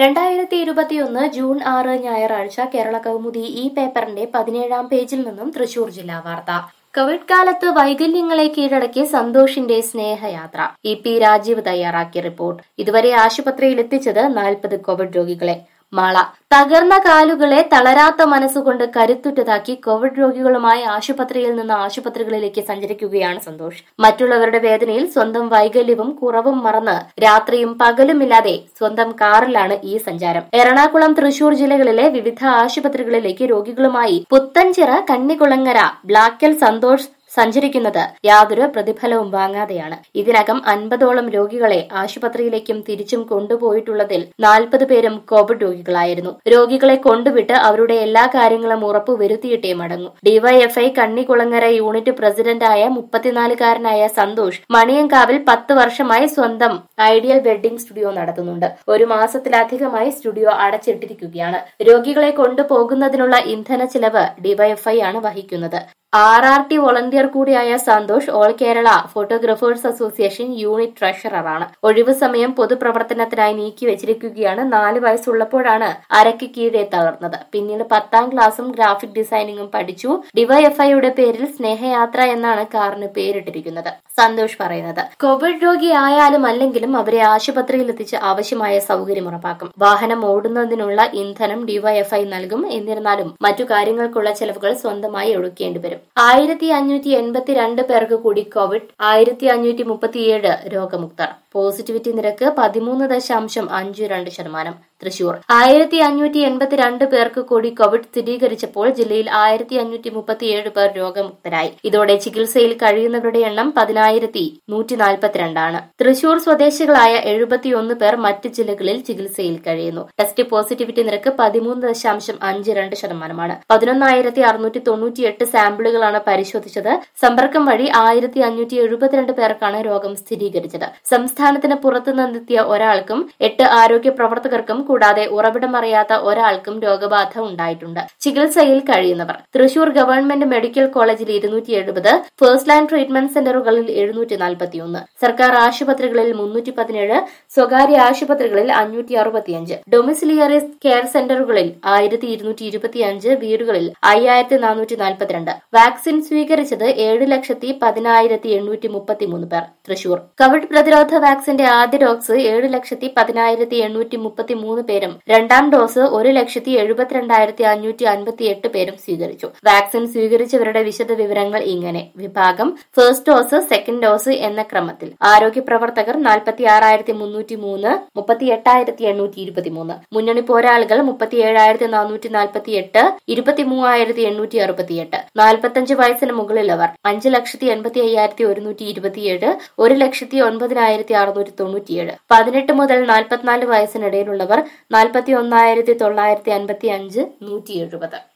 രണ്ടായിരത്തി ഇരുപത്തിയൊന്ന് ജൂൺ ആറ് ഞായറാഴ്ച കേരള കൗമുദി ഈ പേപ്പറിന്റെ പതിനേഴാം പേജിൽ നിന്നും തൃശൂർ ജില്ലാ വാർത്ത കോവിഡ് കാലത്ത് വൈകല്യങ്ങളെ കീഴടക്കി സന്തോഷിന്റെ സ്നേഹയാത്ര ഇ പി രാജീവ് തയ്യാറാക്കിയ റിപ്പോർട്ട് ഇതുവരെ ആശുപത്രിയിൽ എത്തിച്ചത് നാൽപ്പത് കോവിഡ് രോഗികളെ മാള തകർന്ന കാലുകളെ തളരാത്ത മനസ്സുകൊണ്ട് കരുത്തുറ്റതാക്കി കോവിഡ് രോഗികളുമായി ആശുപത്രിയിൽ നിന്ന് ആശുപത്രികളിലേക്ക് സഞ്ചരിക്കുകയാണ് സന്തോഷ് മറ്റുള്ളവരുടെ വേദനയിൽ സ്വന്തം വൈകല്യവും കുറവും മറന്ന് രാത്രിയും പകലുമില്ലാതെ സ്വന്തം കാറിലാണ് ഈ സഞ്ചാരം എറണാകുളം തൃശൂർ ജില്ലകളിലെ വിവിധ ആശുപത്രികളിലേക്ക് രോഗികളുമായി പുത്തൻചിറ കണ്ണികുളങ്ങര ബ്ലാക്കൽ സന്തോഷ് സഞ്ചരിക്കുന്നത് യാതൊരു പ്രതിഫലവും വാങ്ങാതെയാണ് ഇതിനകം അൻപതോളം രോഗികളെ ആശുപത്രിയിലേക്കും തിരിച്ചും കൊണ്ടുപോയിട്ടുള്ളതിൽ നാൽപ്പത് പേരും കോവിഡ് രോഗികളായിരുന്നു രോഗികളെ കൊണ്ടുവിട്ട് അവരുടെ എല്ലാ കാര്യങ്ങളും ഉറപ്പുവരുത്തിയിട്ടേ മടങ്ങൂ ഡിവൈഎഫ്ഐ കണ്ണികുളങ്ങര യൂണിറ്റ് പ്രസിഡന്റായ മുപ്പത്തിനാലുകാരനായ സന്തോഷ് മണിയങ്കാവിൽ പത്ത് വർഷമായി സ്വന്തം ഐഡിയൽ വെഡ്ഡിംഗ് സ്റ്റുഡിയോ നടത്തുന്നുണ്ട് ഒരു മാസത്തിലധികമായി സ്റ്റുഡിയോ അടച്ചിട്ടിരിക്കുകയാണ് രോഗികളെ കൊണ്ടുപോകുന്നതിനുള്ള ഇന്ധന ചിലവ് ഡിവൈഎഫ്ഐ ആണ് വഹിക്കുന്നത് ആർ ആർ ടി വോളണ്ടിയർ കൂടിയായ Santhosh all Kerala photographers association unit ട്രഷററാണ് ഒഴിവു സമയം പൊതുപ്രവർത്തനത്തിനായി നീക്കി വെച്ചിരിക്കുകയാണ് നാല് വയസ്സുള്ളപ്പോഴാണ് അരയ്ക്ക് കീഴെ തകർന്നത് പിന്നീട് പത്താം ക്ലാസ്സും ഗ്രാഫിക് ഡിസൈനിങ്ങും പഠിച്ചു ഡിവൈഎഫ്ഐയുടെ പേരിൽ സ്നേഹയാത്ര എന്നാണ് കാറിന് പേരിട്ടിരിക്കുന്നത് സന്തോഷ് പറയുന്നത് കോവിഡ് രോഗിയായാലും അല്ലെങ്കിലും അവരെ ആശുപത്രിയിൽ എത്തിച്ച് ആവശ്യമായ സൗകര്യം ഉറപ്പാക്കും വാഹനം ഓടുന്നതിനുള്ള ഇന്ധനം ഡിവൈഎഫ്ഐ നൽകും എന്നിരുന്നാലും മറ്റു കാര്യങ്ങൾക്കുള്ള ചെലവുകൾ സ്വന്തമായി ഒഴുക്കേണ്ടി വരും ആയിരത്തി അഞ്ഞൂറ്റി എൺപത്തിരണ്ട് പേർക്ക് കൂടി കോവിഡ് ആയിരത്തി അഞ്ഞൂറ്റി മുപ്പത്തിയേഴ് രോഗമുക്തർ പോസിറ്റിവിറ്റി നിരക്ക് പതിമൂന്ന് ദശാംശം അഞ്ച് രണ്ട് ശതമാനം തൃശൂർ ആയിരത്തി അഞ്ഞൂറ്റി എൺപത്തിരണ്ട് പേർക്ക് കൂടി കോവിഡ് സ്ഥിരീകരിച്ചപ്പോൾ ജില്ലയിൽ ആയിരത്തി അഞ്ഞൂറ്റി മുപ്പത്തിയേഴ് പേർ രോഗമുക്തരായി ഇതോടെ ചികിത്സയിൽ കഴിയുന്നവരുടെ എണ്ണം പതിനായിരത്തി നൂറ്റി നാൽപ്പത്തിരണ്ടാണ് തൃശൂർ സ്വദേശികളായ എഴുപത്തിയൊന്ന് പേർ മറ്റ് ജില്ലകളിൽ ചികിത്സയിൽ കഴിയുന്നു ടെസ്റ്റ് പോസിറ്റിവിറ്റി നിരക്ക് പതിമൂന്ന് ദശാംശം അഞ്ച് രണ്ട് ശതമാനമാണ് പതിനൊന്നായിരത്തി അറുന്നൂറ്റി തൊണ്ണൂറ്റിയെട്ട് സാമ്പിളുകളാണ് പരിശോധിച്ചത് സമ്പർക്കം വഴി ആയിരത്തി അഞ്ഞൂറ്റി എഴുപത്തിരണ്ട് പേർക്കാണ് രോഗം സ്ഥിരീകരിച്ചത് സംസ്ഥാനത്തിന് പുറത്തുനിന്നെത്തിയ ഒരാൾക്കും എട്ട് ആരോഗ്യ പ്രവർത്തകർക്കും കൂടാതെ ഉറവിടമറിയാത്ത ഒരാൾക്കും രോഗബാധ ഉണ്ടായിട്ടുണ്ട് ചികിത്സയിൽ കഴിയുന്നവർ തൃശൂർ ഗവൺമെന്റ് മെഡിക്കൽ കോളേജിൽ ഇരുന്നൂറ്റി എഴുപത് ഫസ്റ്റ് ലൈൻ ട്രീറ്റ്മെന്റ് സെന്ററുകളിൽ എഴുന്നൂറ്റി നാൽപ്പത്തിയൊന്ന് സർക്കാർ ആശുപത്രികളിൽ മുന്നൂറ്റി പതിനേഴ് സ്വകാര്യ ആശുപത്രികളിൽ അഞ്ഞൂറ്റി അറുപത്തിയഞ്ച് ഡൊമിസിലിയറി കെയർ സെന്ററുകളിൽ ആയിരത്തി ഇരുന്നൂറ്റി ഇരുപത്തിയഞ്ച് വീടുകളിൽ അയ്യായിരത്തി നാനൂറ്റി നാൽപ്പത്തിരണ്ട് വാക്സിൻ സ്വീകരിച്ചത് ഏഴ് ലക്ഷത്തി പതിനായിരത്തി എണ്ണൂറ്റി മുപ്പത്തിമൂന്ന് പേർ തൃശൂർ കോവിഡ് പ്രതിരോധ വാക്സിന്റെ ആദ്യ ഡോസ് ഏഴ് ലക്ഷത്തി പതിനായിരത്തി എണ്ണൂറ്റി മുപ്പത്തി മൂന്ന് പേരും രണ്ടാം ഡോസ് ഒരു ലക്ഷത്തി എഴുപത്തിരണ്ടായിരത്തി അഞ്ഞൂറ്റി അൻപത്തി എട്ട് പേരും സ്വീകരിച്ചു വാക്സിൻ സ്വീകരിച്ചവരുടെ വിശദ വിവരങ്ങൾ ഇങ്ങനെ വിഭാഗം ഫസ്റ്റ് ഡോസ് സെക്കൻഡ് ഡോസ് എന്ന ക്രമത്തിൽ ആരോഗ്യ പ്രവർത്തകർ നാൽപ്പത്തി ആറായിരത്തി മുന്നൂറ്റി മൂന്ന് മുപ്പത്തി എട്ടായിരത്തി എണ്ണൂറ്റി ഇരുപത്തിമൂന്ന് മുന്നണി പോരാളികൾ മുപ്പത്തി ഏഴായിരത്തി നാനൂറ്റി നാൽപ്പത്തി എട്ട് ഇരുപത്തി മൂവായിരത്തി എണ്ണൂറ്റി അറുപത്തിയെട്ട് നാൽപ്പത്തഞ്ച് വയസ്സിന് മുകളിലവർ അഞ്ച് ലക്ഷത്തി എൺപത്തി അയ്യായിരത്തി ഒരുന്നൂറ്റി ഇരുപത്തിയേഴ് ഒരു ലക്ഷത്തി ഒൻപതിനായിരത്തി അറുന്നൂറ്റി തൊണ്ണൂറ്റിയേഴ് പതിനെട്ട് മുതൽ നാൽപ്പത്തിനാല് വയസ്സിനിടയിലുള്ളവർ നാൽപ്പത്തി ഒന്നായിരത്തി തൊള്ളായിരത്തി അൻപത്തി അഞ്ച് നൂറ്റി എഴുപത്